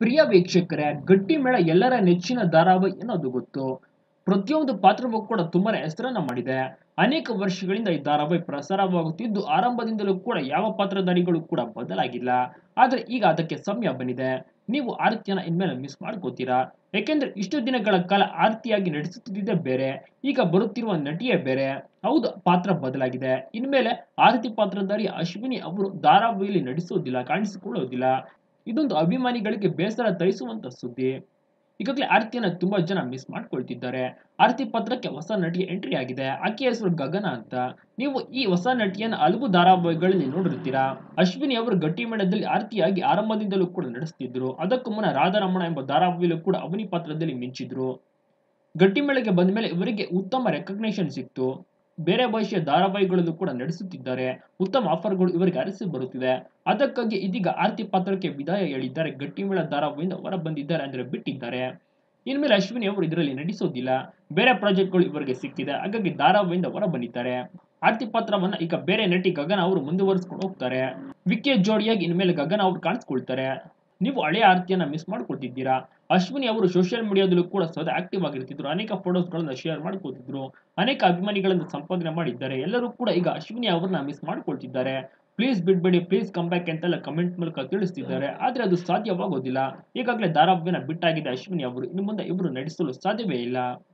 ಪ್ರಿಯ ವೀಕ್ಷಕರೇ ಗಟ್ಟಿ ಮೇಳ ಎಲ್ಲರ ನೆಚ್ಚಿನ ಧಾರಾವಾಹಿ ಅನ್ನೋದು ಗೊತ್ತು ಪ್ರತಿಯೊಂದು ಪಾತ್ರವೂ ಕೂಡ ತುಂಬಾನೇ ಹೆಸರನ್ನ ಮಾಡಿದೆ ಅನೇಕ ವರ್ಷಗಳಿಂದ ಈ ಧಾರಾವಾಹಿ ಪ್ರಸಾರವಾಗುತ್ತಿದ್ದು ಆರಂಭದಿಂದಲೂ ಕೂಡ ಯಾವ ಪಾತ್ರಧಾರಿಗಳು ಕೂಡ ಬದಲಾಗಿಲ್ಲ ಆದ್ರೆ ಈಗ ಅದಕ್ಕೆ ಸಮಯ ಬಂದಿದೆ ನೀವು ಆರತಿಯನ್ನ ಇನ್ಮೇಲೆ ಮಿಸ್ ಮಾಡ್ಕೋತೀರಾ ಯಾಕೆಂದ್ರೆ ಇಷ್ಟು ದಿನಗಳ ಕಾಲ ಆರತಿಯಾಗಿ ನಡೆಸುತ್ತಿದ್ದೇ ಬೇರೆ ಈಗ ಬರುತ್ತಿರುವ ನಟಿಯೇ ಬೇರೆ ಹೌದು ಪಾತ್ರ ಬದಲಾಗಿದೆ ಇನ್ಮೇಲೆ ಆರತಿ ಪಾತ್ರಧಾರಿ ಅಶ್ವಿನಿ ಅವರು ಧಾರಾವಾಹಿಯಲ್ಲಿ ನಟಿಸುವುದಿಲ್ಲ ಕಾಣಿಸಿಕೊಳ್ಳುವುದಿಲ್ಲ ಇದೊಂದು ಅಭಿಮಾನಿಗಳಿಗೆ ಬೇಸರ ತರಿಸುವಂತ ಸುದ್ದಿ ಈಗಾಗಲೇ ಆರತಿಯನ್ನ ತುಂಬಾ ಜನ ಮಿಸ್ ಮಾಡ್ಕೊಳ್ತಿದ್ದಾರೆ ಆರತಿ ಪಾತ್ರಕ್ಕೆ ಹೊಸ ನಟಿಯ ಎಂಟ್ರಿ ಆಗಿದೆ ಆಕೆಯ ಹೆಸರು ಗಗನ ಅಂತ ನೀವು ಈ ಹೊಸ ನಟಿಯನ್ನ ಹಲವು ಧಾರಾವಾಹಿಗಳಲ್ಲಿ ನೋಡಿರ್ತೀರಾ ಅಶ್ವಿನಿ ಅವರು ಗಟ್ಟಿ ಮೇಳದಲ್ಲಿ ಆರತಿಯಾಗಿ ಆರಂಭದಿಂದಲೂ ಕೂಡ ನಡೆಸ್ತಿದ್ರು ಅದಕ್ಕೂ ಮುನ್ನ ರಾಧಾರಮಣ ಎಂಬ ಧಾರಾವಾಹಿಯಲ್ಲೂ ಕೂಡ ಅವನಿ ಪಾತ್ರದಲ್ಲಿ ಮಿಂಚಿದ್ರು ಗಟ್ಟಿಮೇಳಗೆ ಬಂದ ಮೇಲೆ ಇವರಿಗೆ ಉತ್ತಮ ರೆಕಗ್ನೇಷನ್ ಸಿಕ್ತು ಬೇರೆ ಭಾಷೆಯ ಧಾರಾವಾಹಿಗಳಲ್ಲೂ ಕೂಡ ನಡೆಸುತ್ತಿದ್ದಾರೆ ಉತ್ತಮ ಆಫರ್ಗಳು ಇವರಿಗೆ ಅರಸಿ ಬರುತ್ತಿದೆ ಅದಕ್ಕಾಗಿ ಇದೀಗ ಆರ್ತಿ ಪಾತ್ರಕ್ಕೆ ವಿದಾಯ ಹೇಳಿದ್ದಾರೆ ಗಟ್ಟಿಮೇಳ ಧಾರಾವಾಹಿಯಿಂದ ಹೊರ ಬಂದಿದ್ದಾರೆ ಅಂದ್ರೆ ಬಿಟ್ಟಿದ್ದಾರೆ ಇನ್ಮೇಲೆ ಅಶ್ವಿನಿ ಅವರು ಇದರಲ್ಲಿ ನಟಿಸೋದಿಲ್ಲ ಬೇರೆ ಪ್ರಾಜೆಕ್ಟ್ಗಳು ಇವರಿಗೆ ಸಿಕ್ತಿದೆ ಹಾಗಾಗಿ ಧಾರಾವಾಹಿಯಿಂದ ಹೊರ ಬಂದಿದ್ದಾರೆ ಆರ್ತಿ ಪಾತ್ರವನ್ನ ಈಗ ಬೇರೆ ನಟಿ ಗಗನ ಅವರು ಮುಂದುವರಿಸ್ಕೊಂಡು ಹೋಗ್ತಾರೆ ವಿಕ್ಕೆ ಜೋಡಿಯಾಗಿ ಇನ್ಮೇಲೆ ಗಗನ ಅವರು ಕಾಣಿಸ್ಕೊಳ್ತಾರೆ ನೀವು ಹಳೆಯ ಆರತಿಯನ್ನ ಮಿಸ್ ಮಾಡ್ಕೊಳ್ತಿದ್ದೀರಾ ಅಶ್ವಿನಿ ಅವರು ಸೋಷಿಯಲ್ ಮೀಡಿಯಾದಲ್ಲೂ ಕೂಡ ಸದಾ ಆಕ್ಟಿವ್ ಆಗಿರ್ತಿದ್ರು ಅನೇಕ ಫೋಟೋಸ್ಗಳನ್ನ ಶೇರ್ ಮಾಡ್ಕೊತಿದ್ರು ಅನೇಕ ಅಭಿಮಾನಿಗಳನ್ನು ಸಂಪಾದನೆ ಮಾಡಿದ್ದಾರೆ ಎಲ್ಲರೂ ಕೂಡ ಈಗ ಅಶ್ವಿನಿ ಅವರನ್ನ ಮಿಸ್ ಮಾಡ್ಕೊಳ್ತಿದ್ದಾರೆ ಪ್ಲೀಸ್ ಬಿಡ್ಬೇಡಿ ಪ್ಲೀಸ್ ಕಮ್ ಬ್ಯಾಕ್ ಅಂತೆಲ್ಲ ಕಮೆಂಟ್ ಮೂಲಕ ತಿಳಿಸ್ತಿದ್ದಾರೆ ಆದ್ರೆ ಅದು ಸಾಧ್ಯವಾಗೋದಿಲ್ಲ ಈಗಾಗಲೇ ಧಾರಾವಾಹಿನ ಬಿಟ್ಟಾಗಿದೆ ಅಶ್ವಿನಿ ಅವರು ಇನ್ನು ಮುಂದೆ ಇವರು ನಡೆಸಲು ಸಾಧ್ಯವೇ ಇಲ್ಲ